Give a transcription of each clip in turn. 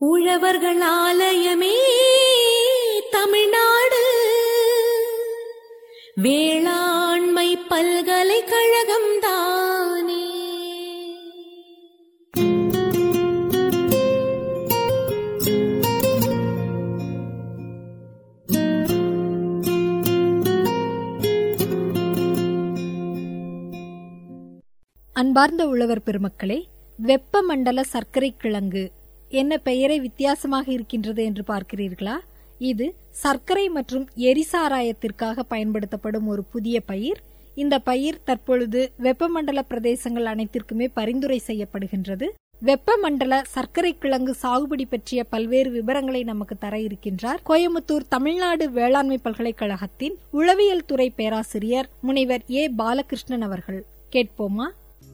உழவர்கள் ஆலயமே தமிழ்நாடு வேளாண்மை பல்கலைக்கழகம் தானே அன்பார்ந்த உழவர் பெருமக்களே வெப்பமண்டல சர்க்கரை கிழங்கு என்ன பெயரை வித்தியாசமாக இருக்கின்றது என்று பார்க்கிறீர்களா இது சர்க்கரை மற்றும் எரிசாராயத்திற்காக பயன்படுத்தப்படும் ஒரு புதிய பயிர் இந்த பயிர் தற்பொழுது வெப்பமண்டல பிரதேசங்கள் அனைத்திற்குமே பரிந்துரை செய்யப்படுகின்றது வெப்பமண்டல சர்க்கரை கிழங்கு சாகுபடி பற்றிய பல்வேறு விவரங்களை நமக்கு தர இருக்கின்றார் கோயமுத்தூர் தமிழ்நாடு வேளாண்மை பல்கலைக்கழகத்தின் உளவியல் துறை பேராசிரியர் முனைவர் ஏ பாலகிருஷ்ணன் அவர்கள் கேட்போமா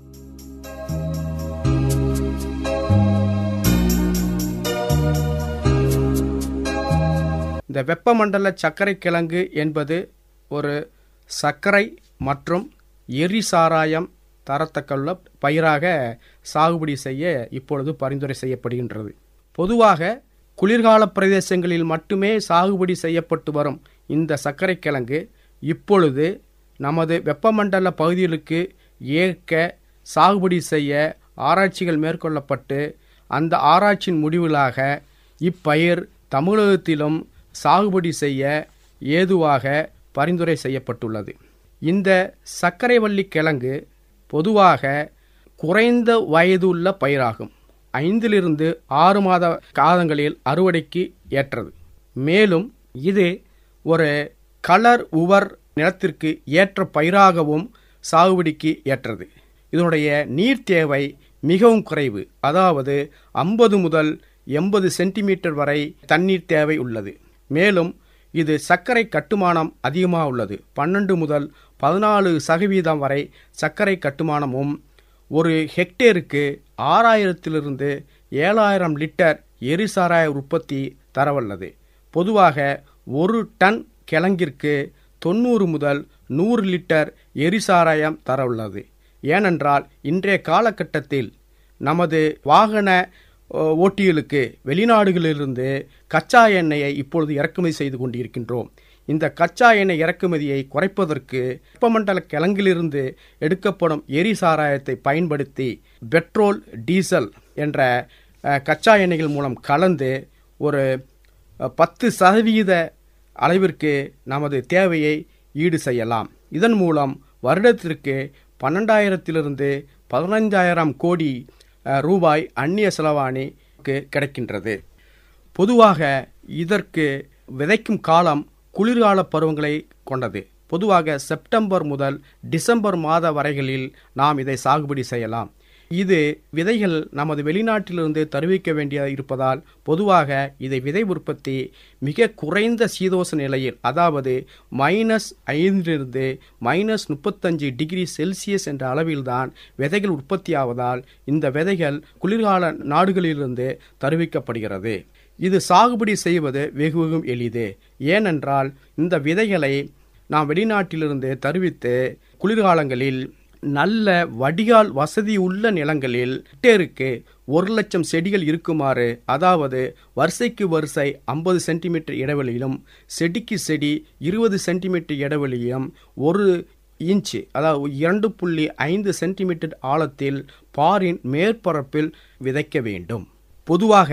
இந்த வெப்பமண்டல சர்க்கரை கிழங்கு என்பது ஒரு சர்க்கரை மற்றும் எரிசாராயம் தரத்தக்கள்ள பயிராக சாகுபடி செய்ய இப்பொழுது பரிந்துரை செய்யப்படுகின்றது பொதுவாக குளிர்கால பிரதேசங்களில் மட்டுமே சாகுபடி செய்யப்பட்டு வரும் இந்த சர்க்கரை கிழங்கு இப்பொழுது நமது வெப்பமண்டல பகுதிகளுக்கு ஏற்க சாகுபடி செய்ய ஆராய்ச்சிகள் மேற்கொள்ளப்பட்டு அந்த ஆராய்ச்சியின் முடிவுகளாக இப்பயிர் தமிழகத்திலும் சாகுபடி செய்ய ஏதுவாக பரிந்துரை செய்யப்பட்டுள்ளது இந்த சர்க்கரைவள்ளி கிழங்கு பொதுவாக குறைந்த வயதுள்ள பயிராகும் ஐந்திலிருந்து ஆறு மாத காலங்களில் அறுவடைக்கு ஏற்றது மேலும் இது ஒரு கலர் உவர் நிலத்திற்கு ஏற்ற பயிராகவும் சாகுபடிக்கு ஏற்றது இதனுடைய நீர் தேவை மிகவும் குறைவு அதாவது ஐம்பது முதல் எண்பது சென்டிமீட்டர் வரை தண்ணீர் தேவை உள்ளது மேலும் இது சர்க்கரை கட்டுமானம் அதிகமாக உள்ளது பன்னெண்டு முதல் பதினாலு சதவீதம் வரை சர்க்கரை கட்டுமானமும் ஒரு ஹெக்டேருக்கு ஆறாயிரத்திலிருந்து ஏழாயிரம் லிட்டர் எரிசாராய உற்பத்தி தரவல்லது பொதுவாக ஒரு டன் கிழங்கிற்கு தொண்ணூறு முதல் நூறு லிட்டர் எரிசாராயம் தரவுள்ளது ஏனென்றால் இன்றைய காலகட்டத்தில் நமது வாகன ஓட்டிகளுக்கு வெளிநாடுகளிலிருந்து கச்சா எண்ணெயை இப்பொழுது இறக்குமதி செய்து கொண்டிருக்கின்றோம் இந்த கச்சா எண்ணெய் இறக்குமதியை குறைப்பதற்கு வெப்பமண்டல கிழங்கிலிருந்து எடுக்கப்படும் எரிசாராயத்தை பயன்படுத்தி பெட்ரோல் டீசல் என்ற கச்சா எண்ணெய்கள் மூலம் கலந்து ஒரு பத்து சதவீத அளவிற்கு நமது தேவையை ஈடு செய்யலாம் இதன் மூலம் வருடத்திற்கு பன்னெண்டாயிரத்திலிருந்து பதினைஞ்சாயிரம் கோடி ரூபாய் அந்நிய செலவாணிக்கு கிடைக்கின்றது பொதுவாக இதற்கு விதைக்கும் காலம் குளிர்கால பருவங்களை கொண்டது பொதுவாக செப்டம்பர் முதல் டிசம்பர் மாத வரைகளில் நாம் இதை சாகுபடி செய்யலாம் இது விதைகள் நமது வெளிநாட்டிலிருந்து தருவிக்க வேண்டிய இருப்பதால் பொதுவாக இதை விதை உற்பத்தி மிக குறைந்த சீதோச நிலையில் அதாவது மைனஸ் ஐந்திலிருந்து மைனஸ் முப்பத்தஞ்சு டிகிரி செல்சியஸ் என்ற அளவில்தான் விதைகள் உற்பத்தியாவதால் இந்த விதைகள் குளிர்கால நாடுகளிலிருந்து தருவிக்கப்படுகிறது இது சாகுபடி செய்வது வெகு வெகும் எளிது ஏனென்றால் இந்த விதைகளை நாம் வெளிநாட்டிலிருந்து தருவித்து குளிர்காலங்களில் நல்ல வடிகால் வசதி உள்ள நிலங்களில் ஹெக்டேருக்கு ஒரு லட்சம் செடிகள் இருக்குமாறு அதாவது வரிசைக்கு வரிசை ஐம்பது சென்டிமீட்டர் இடைவெளியிலும் செடிக்கு செடி இருபது சென்டிமீட்டர் இடைவெளியிலும் ஒரு இன்ச்சு அதாவது இரண்டு புள்ளி ஐந்து சென்டிமீட்டர் ஆழத்தில் பாரின் மேற்பரப்பில் விதைக்க வேண்டும் பொதுவாக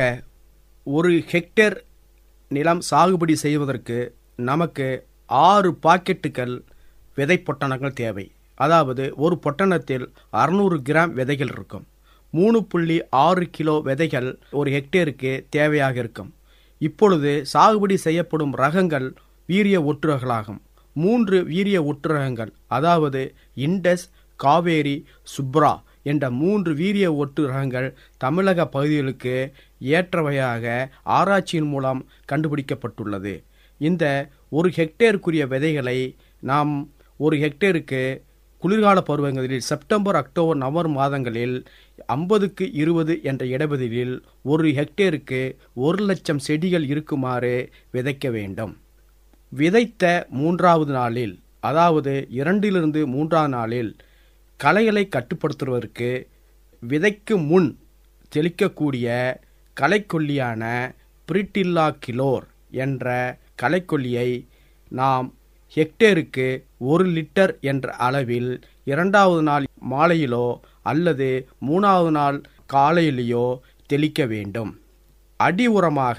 ஒரு ஹெக்டேர் நிலம் சாகுபடி செய்வதற்கு நமக்கு ஆறு பாக்கெட்டுகள் விதை பொட்டணங்கள் தேவை அதாவது ஒரு பொட்டணத்தில் அறுநூறு கிராம் விதைகள் இருக்கும் மூணு புள்ளி ஆறு கிலோ விதைகள் ஒரு ஹெக்டேருக்கு தேவையாக இருக்கும் இப்பொழுது சாகுபடி செய்யப்படும் ரகங்கள் வீரிய ஒட்டுரகங்களாகும் மூன்று வீரிய ஒட்டுரகங்கள் அதாவது இண்டஸ் காவேரி சுப்ரா என்ற மூன்று வீரிய ஒட்டு ரகங்கள் தமிழக பகுதிகளுக்கு ஏற்றவையாக ஆராய்ச்சியின் மூலம் கண்டுபிடிக்கப்பட்டுள்ளது இந்த ஒரு ஹெக்டேருக்குரிய விதைகளை நாம் ஒரு ஹெக்டேருக்கு குளிர்கால பருவங்களில் செப்டம்பர் அக்டோபர் நவம்பர் மாதங்களில் ஐம்பதுக்கு இருபது என்ற இடைவெளியில் ஒரு ஹெக்டேருக்கு ஒரு லட்சம் செடிகள் இருக்குமாறு விதைக்க வேண்டும் விதைத்த மூன்றாவது நாளில் அதாவது இரண்டிலிருந்து மூன்றாவது நாளில் களைகளை கட்டுப்படுத்துவதற்கு விதைக்கு முன் தெளிக்கக்கூடிய களைக்கொல்லியான பிரிட்டில்லா கிலோர் என்ற களைக்கொல்லியை நாம் ஹெக்டேருக்கு ஒரு லிட்டர் என்ற அளவில் இரண்டாவது நாள் மாலையிலோ அல்லது மூணாவது நாள் காலையிலேயோ தெளிக்க வேண்டும் அடி உரமாக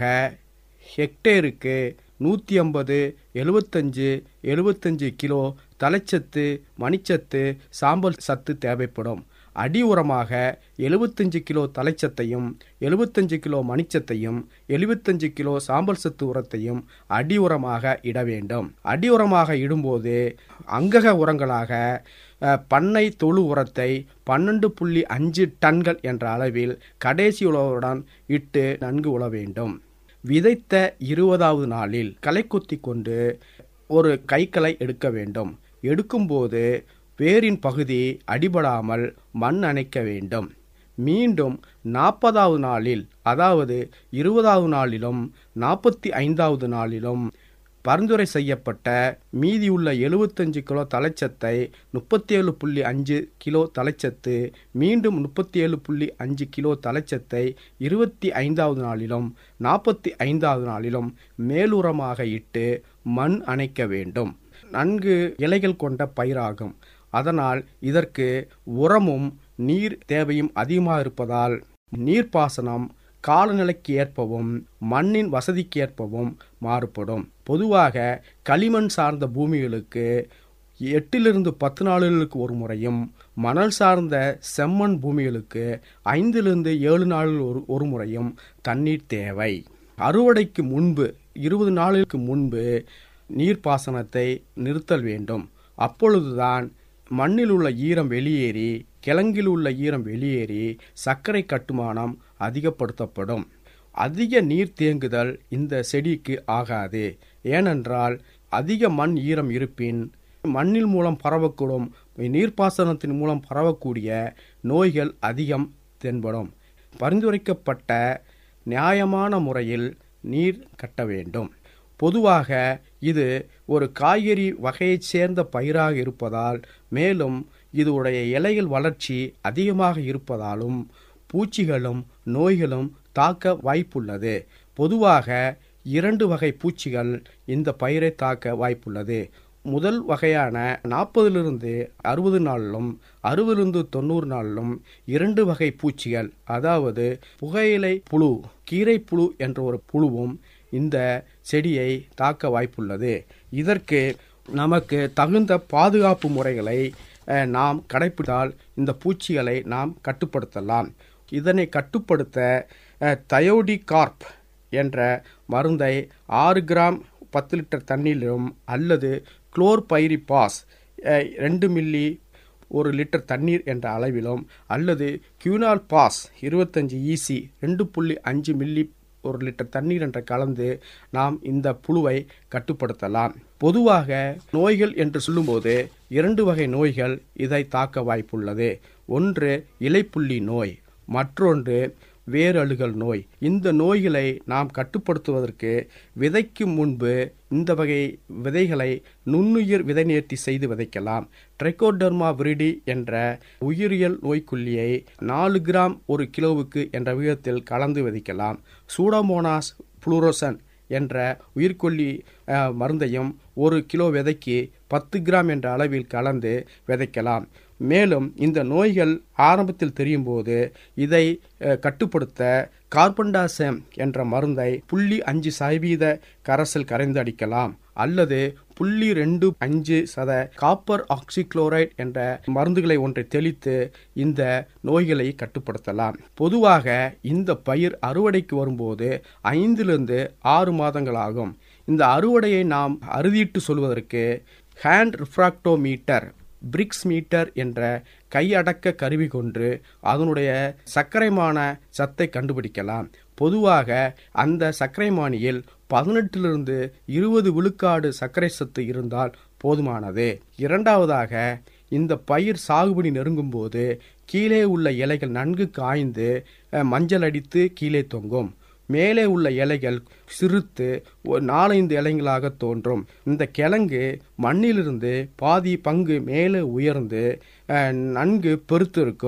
ஹெக்டேருக்கு நூற்றி ஐம்பது எழுபத்தஞ்சு எழுபத்தஞ்சு கிலோ தலைச்சத்து மணிச்சத்து சாம்பல் சத்து தேவைப்படும் அடி உரமாக எழுபத்தஞ்சு கிலோ தலைச்சத்தையும் எழுபத்தஞ்சு கிலோ மணிச்சத்தையும் எழுபத்தஞ்சு கிலோ சாம்பல் சத்து உரத்தையும் அடி உரமாக இட வேண்டும் அடி உரமாக இடும்போது அங்கக உரங்களாக அஹ், பண்ணை தொழு உரத்தை பன்னெண்டு புள்ளி அஞ்சு டன்கள் என்ற அளவில் கடைசி உழவுடன் இட்டு நன்கு உழ வேண்டும் விதைத்த இருபதாவது நாளில் களை கொத்தி கொண்டு ஒரு கைக்களை எடுக்க வேண்டும் எடுக்கும்போது வேரின் பகுதி அடிபடாமல் மண் அணைக்க வேண்டும் மீண்டும் நாற்பதாவது நாளில் அதாவது இருபதாவது நாளிலும் நாற்பத்தி ஐந்தாவது நாளிலும் பரிந்துரை செய்யப்பட்ட மீதியுள்ள எழுபத்தஞ்சு கிலோ தலைச்சத்தை முப்பத்தி ஏழு புள்ளி அஞ்சு கிலோ தலைச்சத்து மீண்டும் முப்பத்தி ஏழு புள்ளி அஞ்சு கிலோ தலைச்சத்தை இருபத்தி ஐந்தாவது நாளிலும் நாற்பத்தி ஐந்தாவது நாளிலும் மேலுரமாக இட்டு மண் அணைக்க வேண்டும் நன்கு இலைகள் கொண்ட பயிராகும் அதனால் இதற்கு உரமும் நீர் தேவையும் அதிகமாக இருப்பதால் நீர்ப்பாசனம் காலநிலைக்கு ஏற்பவும் மண்ணின் வசதிக்கு ஏற்பவும் மாறுபடும் பொதுவாக களிமண் சார்ந்த பூமிகளுக்கு எட்டிலிருந்து பத்து நாளுகளுக்கு ஒரு முறையும் மணல் சார்ந்த செம்மண் பூமிகளுக்கு ஐந்திலிருந்து ஏழு நாளில் ஒரு ஒரு முறையும் தண்ணீர் தேவை அறுவடைக்கு முன்பு இருபது நாளுக்கு முன்பு நீர்ப்பாசனத்தை நிறுத்தல் வேண்டும் அப்பொழுதுதான் மண்ணில் உள்ள ஈரம் வெளியேறி கிழங்கில் உள்ள ஈரம் வெளியேறி சர்க்கரை கட்டுமானம் அதிகப்படுத்தப்படும் அதிக நீர் தேங்குதல் இந்த செடிக்கு ஆகாது ஏனென்றால் அதிக மண் ஈரம் இருப்பின் மண்ணில் மூலம் பரவக்கூடும் நீர்ப்பாசனத்தின் மூலம் பரவக்கூடிய நோய்கள் அதிகம் தென்படும் பரிந்துரைக்கப்பட்ட நியாயமான முறையில் நீர் கட்ட வேண்டும் பொதுவாக இது ஒரு காய்கறி வகையைச் சேர்ந்த பயிராக இருப்பதால் மேலும் இதுடைய இலைகள் வளர்ச்சி அதிகமாக இருப்பதாலும் பூச்சிகளும் நோய்களும் தாக்க வாய்ப்புள்ளது பொதுவாக இரண்டு வகை பூச்சிகள் இந்த பயிரை தாக்க வாய்ப்புள்ளது முதல் வகையான நாற்பதிலிருந்து அறுபது நாளிலும் அறுபதிலிருந்து தொண்ணூறு நாளிலும் இரண்டு வகை பூச்சிகள் அதாவது புகையிலை புழு கீரை புழு என்ற ஒரு புழுவும் இந்த செடியை தாக்க வாய்ப்புள்ளது இதற்கு நமக்கு தகுந்த பாதுகாப்பு முறைகளை அஹ், நாம் கடைப்பிடித்தால் இந்த பூச்சிகளை நாம் கட்டுப்படுத்தலாம் இதனை கட்டுப்படுத்த அஹ், தயோடி கார்ப் என்ற மருந்தை ஆறு கிராம் பத்து லிட்டர் தண்ணீரிலும் அல்லது குளோர்பைரிபாஸ் அஹ், ரெண்டு மில்லி ஒரு லிட்டர் தண்ணீர் என்ற அளவிலும் அல்லது கியூனால் பாஸ் இருபத்தஞ்சு ஈசி ரெண்டு புள்ளி அஞ்சு மில்லி ஒரு லிட்டர் தண்ணீர் என்ற கலந்து நாம் இந்த புழுவை கட்டுப்படுத்தலாம் பொதுவாக நோய்கள் என்று சொல்லும்போது இரண்டு வகை நோய்கள் இதை தாக்க வாய்ப்புள்ளது ஒன்று இலைப்புள்ளி நோய் மற்றொன்று வேரழுகல் நோய் இந்த நோய்களை நாம் கட்டுப்படுத்துவதற்கு விதைக்கு முன்பு இந்த வகை விதைகளை நுண்ணுயிர் விதை நேர்த்தி செய்து விதைக்கலாம் ட்ரைகோடர்மா விரிடி என்ற உயிரியல் நோய்க்குள்ளியை நாலு கிராம் ஒரு கிலோவுக்கு என்ற விகிதத்தில் கலந்து விதைக்கலாம் சூடோமோனாஸ் புளூரோசன் என்ற உயிர்கொல்லி அஹ், மருந்தையும் ஒரு கிலோ விதைக்கு பத்து கிராம் என்ற அளவில் கலந்து விதைக்கலாம் மேலும் இந்த நோய்கள் ஆரம்பத்தில் தெரியும் போது இதை அஹ், கட்டுப்படுத்த கார்பன்டாசம் என்ற மருந்தை புள்ளி அஞ்சு சதவீத கரைசல் கரைந்து அடிக்கலாம் அல்லது புள்ளி ரெண்டு அஞ்சு சத காப்பர் ஆக்சிக்ளோரைட் என்ற மருந்துகளை ஒன்றை தெளித்து இந்த நோய்களை கட்டுப்படுத்தலாம் பொதுவாக இந்த பயிர் அறுவடைக்கு வரும்போது ஐந்திலிருந்து ஆறு மாதங்கள் ஆகும் இந்த அறுவடையை நாம் அறுதிட்டு சொல்வதற்கு ஹேண்ட் ரிஃப்ராக்டோமீட்டர் பிரிக்ஸ் மீட்டர் என்ற கையடக்க கருவி கொண்டு அதனுடைய சர்க்கரைமான சத்தை கண்டுபிடிக்கலாம் பொதுவாக அந்த சர்க்கரைமானியில் பதினெட்டிலிருந்து இருபது விழுக்காடு சர்க்கரை சத்து இருந்தால் போதுமானது இரண்டாவதாக இந்த பயிர் சாகுபடி நெருங்கும் போது கீழே உள்ள இலைகள் நன்கு காய்ந்து அஹ், மஞ்சள் அடித்து கீழே தொங்கும் மேலே உள்ள இலைகள் சிறுத்து ஒரு நாலைந்து இலைகளாக தோன்றும் இந்த கிழங்கு மண்ணிலிருந்து பாதி பங்கு மேலே உயர்ந்து அஹ், நன்கு பெருத்து இருக்கும்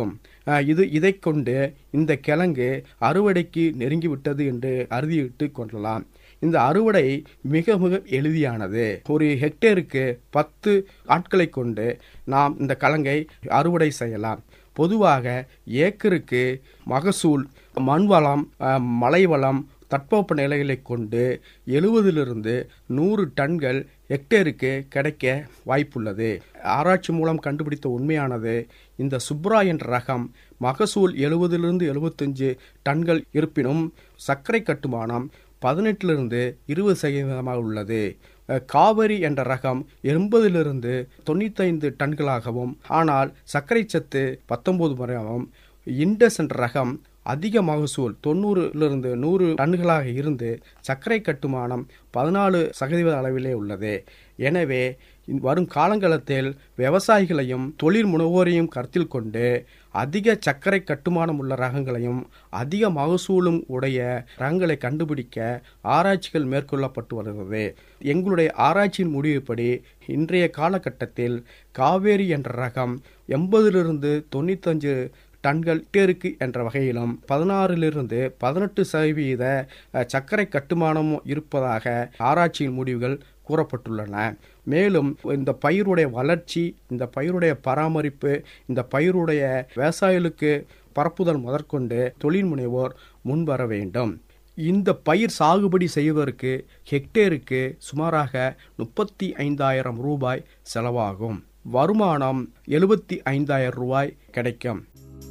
அஹ், இது இதை கொண்டு இந்த கிழங்கு அறுவடைக்கு நெருங்கிவிட்டது என்று அறுதியிட்டு கொள்ளலாம் இந்த அறுவடை மிக மிக எளிதியானது ஒரு ஹெக்டேருக்கு பத்து ஆட்களை கொண்டு நாம் இந்த கலங்கை அறுவடை செய்யலாம் பொதுவாக ஏக்கருக்கு மகசூல் மண்வளம் அஹ், மலைவளம் தட்பவெப்ப நிலைகளை கொண்டு எழுபதிலிருந்து நூறு டன்கள் ஹெக்டேருக்கு கிடைக்க வாய்ப்புள்ளது ஆராய்ச்சி மூலம் கண்டுபிடித்த உண்மையானது இந்த சுப்ரா என்ற ரகம் மகசூல் எழுபதிலிருந்து எழுபத்தஞ்சு டன்கள் இருப்பினும் சர்க்கரை கட்டுமானம் பதினெட்டிலிருந்து இருபது சதவீதமாக உள்ளது அஹ், காவிரி என்ற ரகம் எண்பதிலிருந்து தொண்ணூத்தைந்து டன்களாகவும் ஆனால் சர்க்கரை சத்து பத்தொன்பது முறையாகவும் இண்டஸ் என்ற ரகம் அதிக மகசூல் தொண்ணூறிலிருந்து நூறு டன்களாக இருந்து சர்க்கரை கட்டுமானம் பதினாலு சதவீத அளவிலே உள்ளது எனவே இந்த வரும் காலங்காலத்தில் விவசாயிகளையும் தொழில் முனைவோரையும் கருத்தில் கொண்டு அதிக சர்க்கரை கட்டுமானம் உள்ள ரகங்களையும் அதிக மகசூலும் உடைய ரகங்களை கண்டுபிடிக்க ஆராய்ச்சிகள் மேற்கொள்ளப்பட்டு வருகிறது எங்களுடைய ஆராய்ச்சியின் முடிவுப்படி இன்றைய காலகட்டத்தில் காவேரி என்ற ரகம் எண்பதிலிருந்து தொண்ணூத்தஞ்சு டன்கள் ஹெக்டேருக்கு என்ற வகையிலும் பதினாறிலிருந்து பதினெட்டு சதவீத அஹ், சர்க்கரை கட்டுமானம் இருப்பதாக ஆராய்ச்சியின் முடிவுகள் கூறப்பட்டுள்ளன மேலும் இந்த பயிருடைய வளர்ச்சி இந்த பயிருடைய பராமரிப்பு இந்த பயிருடைய விவசாயிகளுக்கு பரப்புதல் முதற்கொண்டு தொழில் முனைவோர் முன்வர வேண்டும் இந்த பயிர் சாகுபடி செய்வதற்கு ஹெக்டேருக்கு சுமாராக முப்பத்தி ஐந்தாயிரம் ரூபாய் செலவாகும் வருமானம் எழுபத்தி ஐந்தாயிரம் ரூபாய் கிடைக்கும்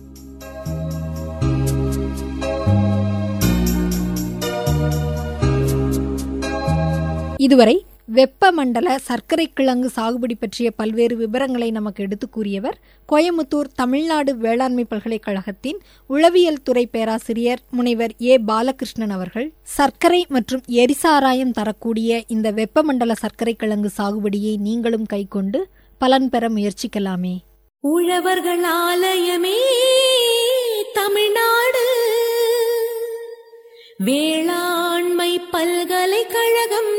இதுவரை வெப்பமண்டல சர்க்கரை கிழங்கு சாகுபடி பற்றிய பல்வேறு விவரங்களை நமக்கு எடுத்துக் கூறியவர் கோயமுத்தூர் தமிழ்நாடு வேளாண்மை பல்கலைக்கழகத்தின் உளவியல் துறை பேராசிரியர் முனைவர் ஏ பாலகிருஷ்ணன் அவர்கள் சர்க்கரை மற்றும் எரிசாராயம் தரக்கூடிய இந்த வெப்பமண்டல சர்க்கரை கிழங்கு சாகுபடியை நீங்களும் கைக்கொண்டு பலன் பெற முயற்சிக்கலாமே உழவர்கள் ஆலயமே தமிழ்நாடு வேளாண்மை பல்கலைக்கழகம்